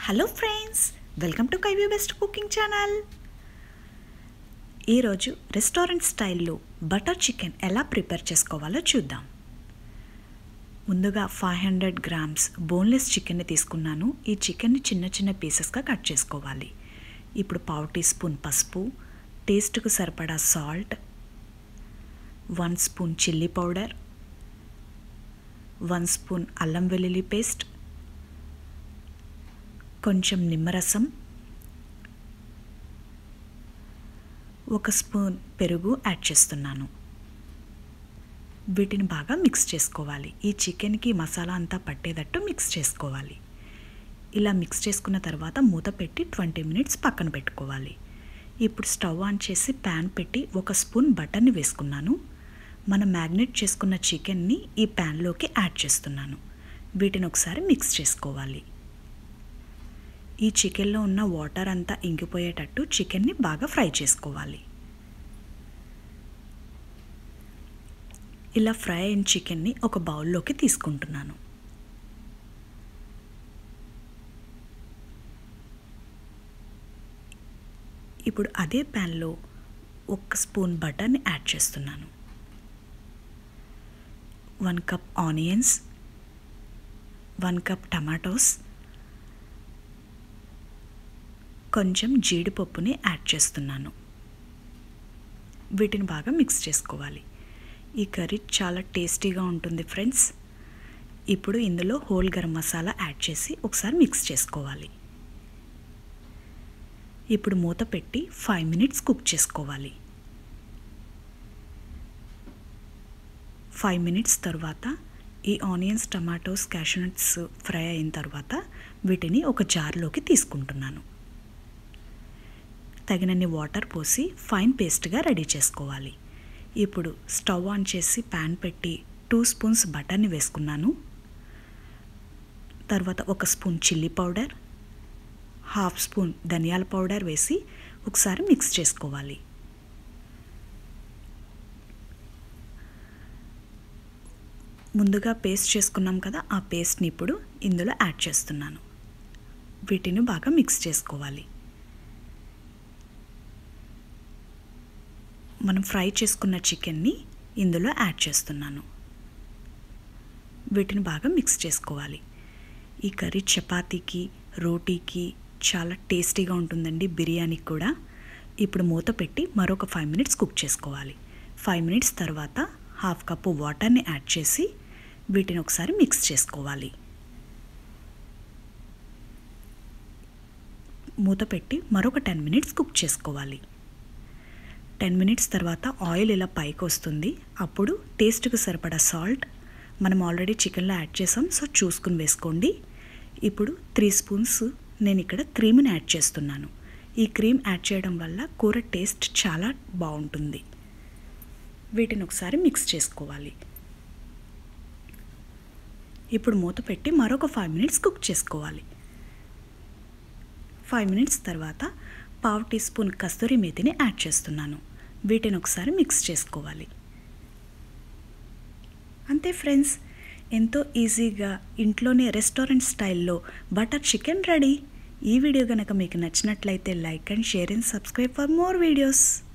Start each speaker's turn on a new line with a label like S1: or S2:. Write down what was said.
S1: hello friends welcome to కైవీ best cooking channel ఈరోజు restaurant స్టైల్లో బటర్ చికెన్ ఎలా ప్రిపేర్ చేసుకోవాలో చూద్దాం ముందుగా ఫైవ్ హండ్రెడ్ గ్రామ్స్ బోన్లెస్ చికెన్ని తీసుకున్నాను ఈ చికెన్ని చిన్న చిన్న పీసెస్గా కట్ చేసుకోవాలి ఇప్పుడు పావు టీ స్పూన్ పసుపు టేస్ట్కు సరిపడా salt one spoon chilli powder one spoon అల్లం వెల్లుల్లి పేస్ట్ కొంచెం నిమ్మరసం ఒక స్పూన్ పెరుగు యాడ్ చేస్తున్నాను వీటిని బాగా మిక్స్ చేసుకోవాలి ఈ చికెన్కి మసాలా అంతా పట్టేటట్టు మిక్స్ చేసుకోవాలి ఇలా మిక్స్ చేసుకున్న తర్వాత మూత పెట్టి ట్వంటీ మినిట్స్ పక్కన పెట్టుకోవాలి ఇప్పుడు స్టవ్ ఆన్ చేసి ప్యాన్ పెట్టి ఒక స్పూన్ బటర్ని వేసుకున్నాను మనం మ్యాగ్నెట్ చేసుకున్న చికెన్ని ఈ ప్యాన్లోకి యాడ్ చేస్తున్నాను వీటిని ఒకసారి మిక్స్ చేసుకోవాలి ఈ చికెన్లో ఉన్న వాటర్ అంతా ఇంకిపోయేటట్టు చికెన్ని బాగా ఫ్రై చేసుకోవాలి ఇలా ఫ్రై అయిన చికెన్ని ఒక బౌల్లోకి తీసుకుంటున్నాను ఇప్పుడు అదే ప్యాన్లో ఒక స్పూన్ బటర్ని యాడ్ చేస్తున్నాను one cup onions one cup tomatoes కొంచెం జీడిపప్పుని యాడ్ చేస్తున్నాను వీటిని బాగా మిక్స్ చేసుకోవాలి ఈ కర్రీ చాలా టేస్టీగా ఉంటుంది ఫ్రెండ్స్ ఇప్పుడు ఇందులో హోల్ గరం మసాలా యాడ్ చేసి ఒకసారి మిక్స్ చేసుకోవాలి ఇప్పుడు మూత పెట్టి ఫైవ్ మినిట్స్ కుక్ చేసుకోవాలి ఫైవ్ మినిట్స్ తర్వాత ఈ ఆనియన్స్ టమాటోస్ క్యాషనట్స్ ఫ్రై అయిన తర్వాత వీటిని ఒక జార్లోకి తీసుకుంటున్నాను తగినన్ని వాటర్ పోసి ఫైన్ పేస్ట్గా రెడీ చేసుకోవాలి ఇప్పుడు స్టవ్ ఆన్ చేసి ప్యాన్ పెట్టి టూ స్పూన్స్ బటర్ని వేసుకున్నాను తర్వాత ఒక spoon chilli powder half spoon ధనియాల పౌడర్ వేసి ఒకసారి మిక్స్ చేసుకోవాలి ముందుగా పేస్ట్ చేసుకున్నాం కదా ఆ పేస్ట్ని ఇప్పుడు ఇందులో యాడ్ చేస్తున్నాను వీటిని బాగా మిక్స్ చేసుకోవాలి మనం ఫ్రై చేసుకున్న చికెన్ని ఇందులో యాడ్ చేస్తున్నాను వీటిని బాగా మిక్స్ చేసుకోవాలి ఈ కర్రీ చపాతీకి రోటీకి చాలా టేస్టీగా ఉంటుందండి బిర్యానీకి కూడా ఇప్పుడు మూత పెట్టి మరొక ఫైవ్ మినిట్స్ కుక్ చేసుకోవాలి ఫైవ్ మినిట్స్ తర్వాత హాఫ్ కప్పు వాటర్ని యాడ్ చేసి వీటిని ఒకసారి మిక్స్ చేసుకోవాలి మూత పెట్టి మరొక టెన్ మినిట్స్ కుక్ చేసుకోవాలి టెన్ మినిట్స్ తర్వాత ఆయిల్ ఇలా పైకి వస్తుంది అప్పుడు టేస్ట్కి సరిపడా సాల్ట్ మనం ఆల్రెడీ చికెన్లో యాడ్ చేసాం సో చూసుకుని వేసుకోండి ఇప్పుడు త్రీ స్పూన్స్ నేను ఇక్కడ క్రీమ్ని యాడ్ చేస్తున్నాను ఈ క్రీమ్ యాడ్ చేయడం వల్ల కూర టేస్ట్ చాలా బాగుంటుంది వీటిని ఒకసారి మిక్స్ చేసుకోవాలి ఇప్పుడు మూత పెట్టి మరొక ఫైవ్ మినిట్స్ కుక్ చేసుకోవాలి ఫైవ్ మినిట్స్ తర్వాత పావు టీ స్పూన్ కస్తూరి మేతిని యాడ్ చేస్తున్నాను వీటిని ఒకసారి మిక్స్ చేసుకోవాలి అంతే ఫ్రెండ్స్ ఎంతో ఈజీగా ఇంట్లోనే రెస్టారెంట్ స్టైల్లో బటర్ చికెన్ రెడీ ఈ వీడియో కనుక మీకు నచ్చినట్లయితే like and share and subscribe for more videos